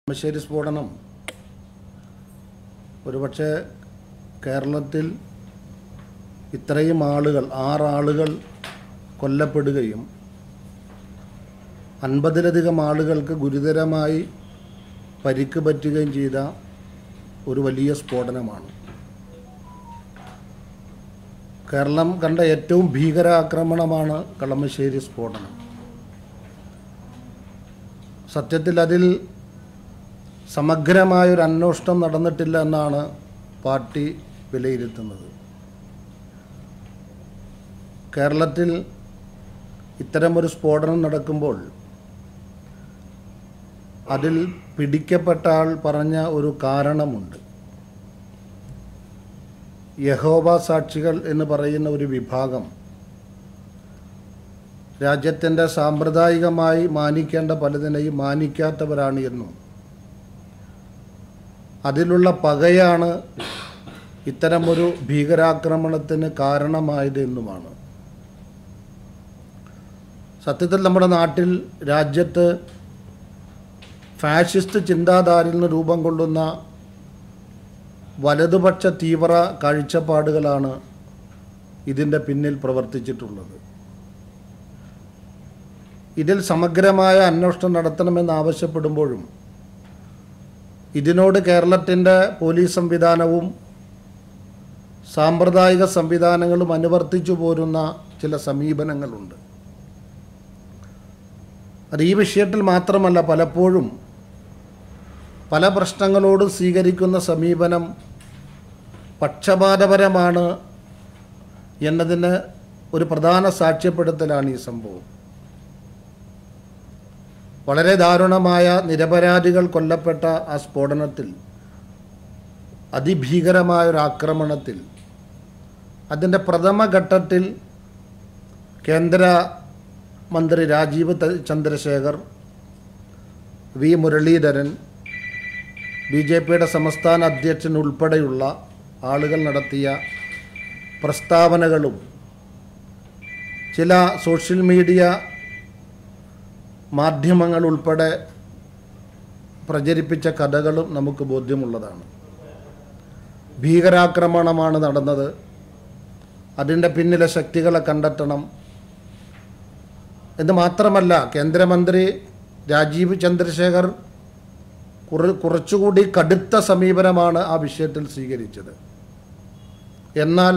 കളമശ്ശേരി സ്ഫോടനം ഒരുപക്ഷെ കേരളത്തിൽ ഇത്രയും ആളുകൾ ആറാളുകൾ കൊല്ലപ്പെടുകയും അൻപതിലധികം ആളുകൾക്ക് ഗുരുതരമായി പരിക്ക് പറ്റുകയും ചെയ്ത ഒരു വലിയ സ്ഫോടനമാണ് കേരളം കണ്ട ഏറ്റവും ഭീകരാക്രമണമാണ് കളമശ്ശേരി സ്ഫോടനം സത്യത്തിൽ അതിൽ സമഗ്രമായൊരു അന്വേഷണം നടന്നിട്ടില്ല എന്നാണ് പാർട്ടി വിലയിരുത്തുന്നത് കേരളത്തിൽ ഇത്തരമൊരു സ്ഫോടനം നടക്കുമ്പോൾ അതിൽ പിടിക്കപ്പെട്ട ആൾ പറഞ്ഞ ഒരു കാരണമുണ്ട് യഹോവ സാക്ഷികൾ എന്ന് പറയുന്ന ഒരു വിഭാഗം രാജ്യത്തിൻ്റെ സാമ്പ്രദായികമായി മാനിക്കേണ്ട പലതിനെയും മാനിക്കാത്തവരാണ് എന്നും അതിലുള്ള പകയാണ് ഇത്തരമൊരു ഭീകരാക്രമണത്തിന് കാരണമായത് എന്നുമാണ് സത്യത്തിൽ നമ്മുടെ നാട്ടിൽ രാജ്യത്ത് ഫാഷിസ്റ്റ് ചിന്താധാരയിൽ നിന്ന് രൂപം കൊള്ളുന്ന വലതുപക്ഷ തീവ്ര കാഴ്ചപ്പാടുകളാണ് ഇതിൻ്റെ പിന്നിൽ പ്രവർത്തിച്ചിട്ടുള്ളത് ഇതിൽ സമഗ്രമായ അന്വേഷണം നടത്തണമെന്ന് ആവശ്യപ്പെടുമ്പോഴും ഇതിനോട് കേരളത്തിൻ്റെ പോലീസ് സംവിധാനവും സാമ്പ്രദായിക സംവിധാനങ്ങളും അനുവർത്തിച്ചു പോരുന്ന ചില സമീപനങ്ങളുണ്ട് അത് ഈ വിഷയത്തിൽ മാത്രമല്ല പലപ്പോഴും പല പ്രശ്നങ്ങളോടും സ്വീകരിക്കുന്ന സമീപനം പക്ഷപാതപരമാണ് എന്നതിന് ഒരു പ്രധാന സാക്ഷ്യപ്പെടുത്തലാണ് ഈ സംഭവം വളരെ ദാരുണമായ നിരപരാധികൾ കൊല്ലപ്പെട്ട ആ സ്ഫോടനത്തിൽ അതിഭീകരമായ ഒരു ആക്രമണത്തിൽ അതിൻ്റെ പ്രഥമ ഘട്ടത്തിൽ കേന്ദ്ര മന്ത്രി രാജീവ് ത- Chandrasekhar V Muraleedharan B J പിയുടെ സംസ്ഥാന അധ്യക്ഷൻ ഉൾപ്പെടെയുള്ള ആളുകൾ നടത്തിയ പ്രസ്താവനകളും ചില സോഷ്യൽ മീഡിയ മാധ്യമങ്ങൾ ഉൾപ്പെടെ പ്രചരിപ്പിച്ച കഥകളും നമുക്ക് ബോധ്യമുള്ളതാണ് ഭീകരാക്രമണമാണ് നടന്നത് അതിൻ്റെ പിന്നിലെ ശക്തികളെ കണ്ടെത്തണം എന്ന് മാത്രമല്ല കേന്ദ്രമന്ത്രി രാജീവ് ചന്ദ്രശേഖർ കുറ കുറച്ചുകൂടി കടുത്ത സമീപനമാണ് ആ വിഷയത്തിൽ സ്വീകരിച്ചത് എന്നാൽ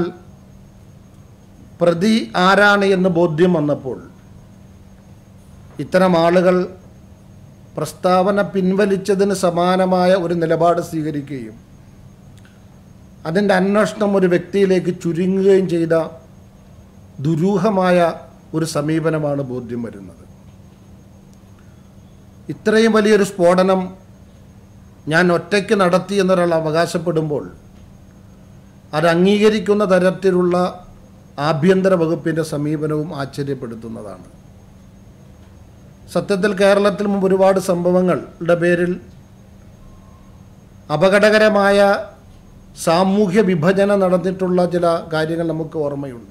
പ്രതി ആരാണ് എന്ന് ബോധ്യം വന്നപ്പോൾ ഇത്തരം ആളുകൾ പ്രസ്താവന പിൻവലിച്ചതിന് സമാനമായ ഒരു നിലപാട് സ്വീകരിക്കുകയും അതിൻ്റെ അന്വേഷണം ഒരു വ്യക്തിയിലേക്ക് ചുരുങ്ങുകയും ചെയ്ത ദുരൂഹമായ ഒരു സമീപനമാണ് ബോധ്യം വരുന്നത് ഇത്രയും വലിയൊരു സ്ഫോടനം ഞാൻ ഒറ്റയ്ക്ക് നടത്തി എന്നൊരാൾ അവകാശപ്പെടുമ്പോൾ അത് അംഗീകരിക്കുന്ന തരത്തിലുള്ള ആഭ്യന്തര വകുപ്പിൻ്റെ സമീപനവും ആശ്ചര്യപ്പെടുത്തുന്നതാണ് സത്യത്തിൽ കേരളത്തിൽ മുമ്പ് ഒരുപാട് സംഭവങ്ങളുടെ പേരിൽ അപകടകരമായ സാമൂഹ്യ വിഭജനം നടന്നിട്ടുള്ള ചില കാര്യങ്ങൾ നമുക്ക് ഓർമ്മയുണ്ട്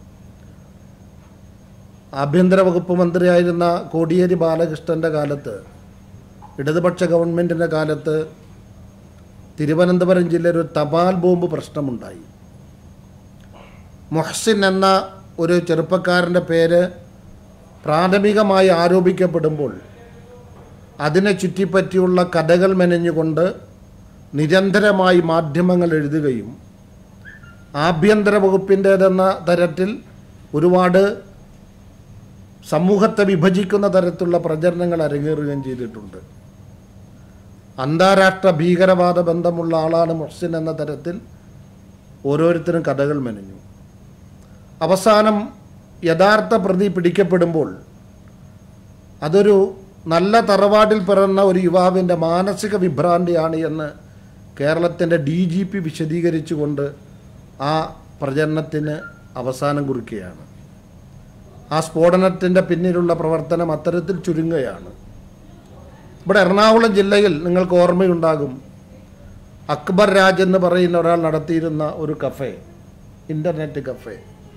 ആഭ്യന്തര വകുപ്പ് മന്ത്രിയായിരുന്ന കോടിയേരി ബാലകൃഷ്ണൻ്റെ കാലത്ത് ഇടതുപക്ഷ ഗവൺമെൻറ്റിൻ്റെ കാലത്ത് തിരുവനന്തപുരം ജില്ലയിൽ ഒരു തപാൽ ബോംബ് പ്രശ്നമുണ്ടായി മൊഹ്സിൻ എന്ന ഒരു ചെറുപ്പക്കാരൻ്റെ പേര് പ്രാഥമികമായി ആരോപിക്കപ്പെടുമ്പോൾ അതിനെ ചുറ്റിപ്പറ്റിയുള്ള കഥകൾ മെനഞ്ഞുകൊണ്ട് നിരന്തരമായി മാധ്യമങ്ങൾ എഴുതുകയും ആഭ്യന്തര വകുപ്പിൻ്റേതെന്ന തരത്തിൽ ഒരുപാട് സമൂഹത്തെ വിഭജിക്കുന്ന തരത്തിലുള്ള പ്രചരണങ്ങൾ അരങ്ങേറുകയും ചെയ്തിട്ടുണ്ട് അന്താരാഷ്ട്ര ഭീകരവാദ ബന്ധമുള്ള ആളാണ് മൊഹ്സിൻ എന്ന തരത്തിൽ ഓരോരുത്തരും കഥകൾ മെനഞ്ഞു അവസാനം യഥാർത്ഥ പ്രതി പിടിക്കപ്പെടുമ്പോൾ അതൊരു നല്ല തറവാടിൽ പിറന്ന ഒരു യുവാവിൻ്റെ മാനസിക വിഭ്രാന്തിയാണ് എന്ന് കേരളത്തിൻ്റെ ഡി ജി പി വിശദീകരിച്ചുകൊണ്ട് ആ പ്രചരണത്തിന് അവസാനം കുറിക്കുകയാണ് ആ സ്ഫോടനത്തിൻ്റെ പിന്നിലുള്ള പ്രവർത്തനം അത്തരത്തിൽ ചുരുങ്ങുകയാണ് ഇവിടെ എറണാകുളം ജില്ലയിൽ നിങ്ങൾക്ക് ഓർമ്മയുണ്ടാകും അക്ബർ രാജ് എന്ന് പറയുന്ന ഒരാൾ നടത്തിയിരുന്ന ഒരു കഫേ ഇൻ്റർനെറ്റ് കഫേ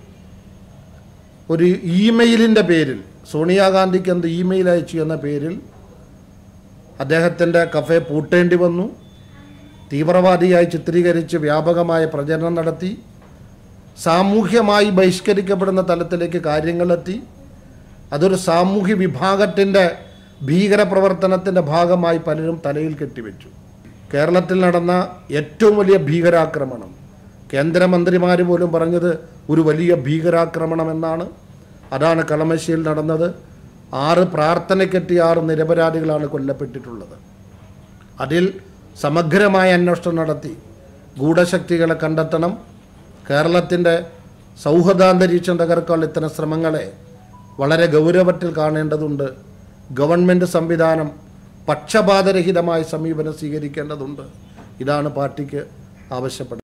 ഒരു ഇമെയിലിൻ്റെ പേരിൽ സോണിയാഗാന്ധിക്ക് എന്ത് ഇമെയിൽ അയച്ചു എന്ന പേരിൽ അദ്ദേഹത്തിൻ്റെ കഫേ പൂട്ടേണ്ടി വന്നു തീവ്രവാദിയായി ചിത്രീകരിച്ച് വ്യാപകമായ പ്രചരണം നടത്തി സാമൂഹ്യമായി ബഹിഷ്കരിക്കപ്പെടുന്ന തലത്തിലേക്ക് കാര്യങ്ങളെത്തി അതൊരു സാമൂഹ്യ വിഭാഗത്തിൻ്റെ ഭീകരപ്രവർത്തനത്തിൻ്റെ ഭാഗമായി പലരും തലയിൽ കെട്ടിവെച്ചു കേരളത്തിൽ നടന്ന ഏറ്റവും വലിയ ഭീകരാക്രമണം കേന്ദ്രമന്ത്രിമാർ പോലും പറഞ്ഞത് ഒരു വലിയ ഭീകരാക്രമണം എന്നാണ് അതാണ് കളമശ്ശിയിൽ നടന്നത് ആറ് പ്രാർത്ഥനയ്ക്കെത്തിയ ആറ് നിരപരാധികളാണ് കൊല്ലപ്പെട്ടിട്ടുള്ളത് അതിൽ സമഗ്രമായ അന്വേഷണം നടത്തി ഗൂഢശക്തികളെ കണ്ടെത്തണം കേരളത്തിൻ്റെ സൗഹൃദാന്തരീക്ഷം തകർക്കാനുള്ള ഇത്തരം ശ്രമങ്ങളെ വളരെ ഗൗരവത്തിൽ കാണേണ്ടതുണ്ട് ഗവൺമെൻറ് സംവിധാനം പക്ഷപാതരഹിതമായ സമീപനം സ്വീകരിക്കേണ്ടതുണ്ട് ഇതാണ് പാർട്ടിക്ക് ആവശ്യപ്പെടുന്നത്